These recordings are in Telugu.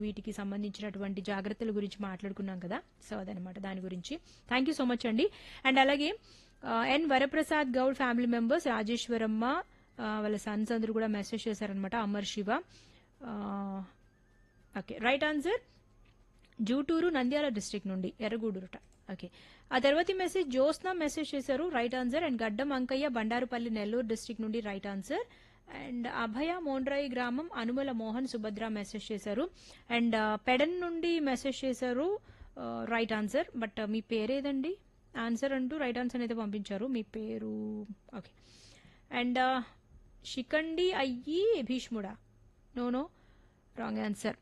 వీటికి సంబంధించినటువంటి జాగ్రత్తల గురించి మాట్లాడుకున్నాం కదా సో అదనమాట దాని గురించి థ్యాంక్ యూ సో మచ్ అండి అండ్ అలాగే ఆ, N Varaprasad Goud family members Rajeshwaramma ఆ, వాళ్ళ సన్స్ అందరూ కూడా మెసేజ్ చేశారనమాట అమర్ శివ ఆ, okay right answer Jutur Nandyal district నుండి ఎర్రగూడూరుట ఓకే ఆ తర్వాతి మెసేజ్ జ్యోత్స్న మెసేజ్ చేశారు right answer and Gaddam Ankaiah Bandarupalli Nellore district నుండి right answer and Abhaya Mondrai గ్రామం అనుమల మోహన్ సుభద్ర మెసేజ్ చేశారు అండ్ ఆ, పెడన్ నుండి మెసేజ్ చేశారు రైట్ ఆన్సర్ బట్ మీ పేరేదండి ఆన్సర్ అంటూ రైట్ ఆన్సర్ అయితే పంపించారు మీ పేరు ఓకే అండ్ షికండి అయ్యి భీష్ముడా నో నో రాంగ్ ఆన్సర్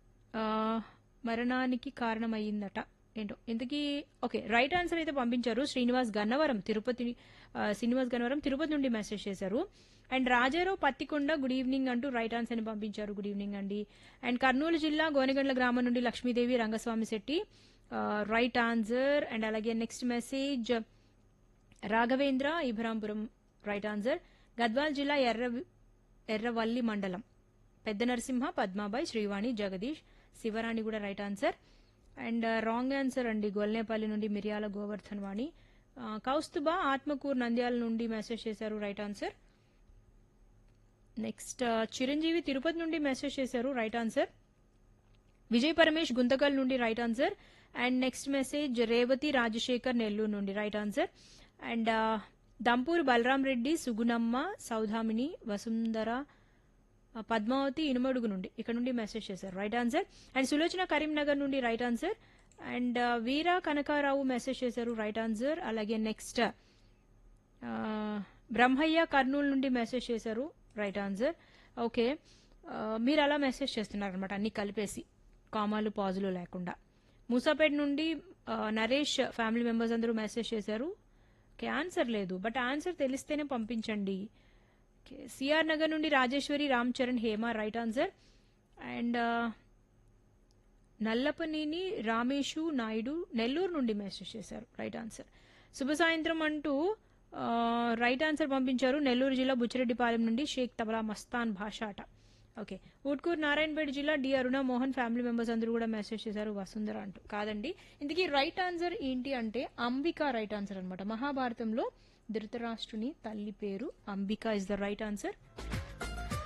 మరణానికి కారణమయ్యిందట ఏంటో ఇంతకీ ఓకే రైట్ ఆన్సర్ అయితే పంపించారు శ్రీనివాస్ గన్నవరం తిరుపతి ఆ, శ్రీనివాస్ గన్నవరం తిరుపతి నుండి మెసేజ్ చేశారు and Rajarao Pattikonda good evening అంటూ రైట్ ఆన్సర్ ని పంపించారు గుడ్ ఈవినింగ్ అండి అండ్ కర్నూలు జిల్లా గోనెగండ్ల గ్రామం నుండి Lakshmidevi Rangaswamy Shetty right answer and అలాగే next message Raghavendra Ibrahimpuram right answer Gadwal జిల్లా ఎర్ర ఎర్రవల్లి మండలం పెద్ద నరసింహ పద్మాబాయ్ శ్రీవాణి జగదీష్ శివరాణి కూడా right answer and wrong answer అండి గొల్నేపల్లి నుండి మిరియాల గోవర్ధన్ వాణి ఆ, కౌస్తుబా ఆత్మకూర్ నంద్యాల నుండి మెసేజ్ చేశారు రైట్ ఆన్సర్ నెక్స్ట్ ఆ, చిరంజీవి తిరుపతి నుండి మెసేజ్ చేశారు రైట్ ఆన్సర్ విజయ్ పరమేష్ గుంతకల్ నుండి right answer and next message Revathi Rajasekhar Nellore నుండి రైట్ ఆన్సర్ అండ్ ఆ, దంపూర్ బలరాం రెడ్డి సుగుణమ్మ సౌధామిని వసుంధర ఆ, పద్మావతి ఇనుమడుగు నుండి ఇక్కడ నుండి మెసేజ్ చేశారు right answer and Sulochana Karimnagar నుండి రైట్ ఆన్సర్ అండ్ ఆ, వీరా కనకారావు మెసేజ్ చేశారు రైట్ ఆన్సర్ అలాగే నెక్స్ట్ ఆ, బ్రహ్మయ్య కర్నూలు నుండి మెసేజ్ చేశారు రైట్ ఆన్సర్ ఓకే ఆ, మీరు అలా మెసేజ్ చేస్తున్నారు అనమాట అన్ని కలిపేసి కామాలు పాజులు లేకుండా మూసాపేట నుండి ఆ, నరేష్ ఫ్యామిలీ మెంబర్స్ అందరూ మెసేజ్ చేశారు ఓకే ఆన్సర్ లేదు బట్ ఆన్సర్ తెలిస్తేనే పంపించండి ఓకే సిఆర్ నగర్ నుండి Rajeshwari Ram Charan Hema right answer and Nallapaneni Ramesh Naidu Nellore నుండి మెసేజ్ చేశారు రైట్ ఆన్సర్ శుభ సాయంత్రం అంటూ ఆ, రైట్ ఆన్సర్ పంపించారు నెల్లూరు జిల్లా బుచ్చిరెడ్డిపాలెం నుండి షేక్ తబలా మస్తాన్ భాష అట ఓకే ఊట్కూరు నారాయణపేట జిల్లా D Aruna Mohan family members అందరూ కూడా మెసేజ్ చేశారు వసుంధర అంటూ కాదండి ఇందుకీ రైట్ ఆన్సర్ ఏంటి అంటే అంబిక రైట్ ఆన్సర్ అన్నమాట మహాభారతంలో ధృతరాష్ట్రుని తల్లి పేరు Ambika is the right answer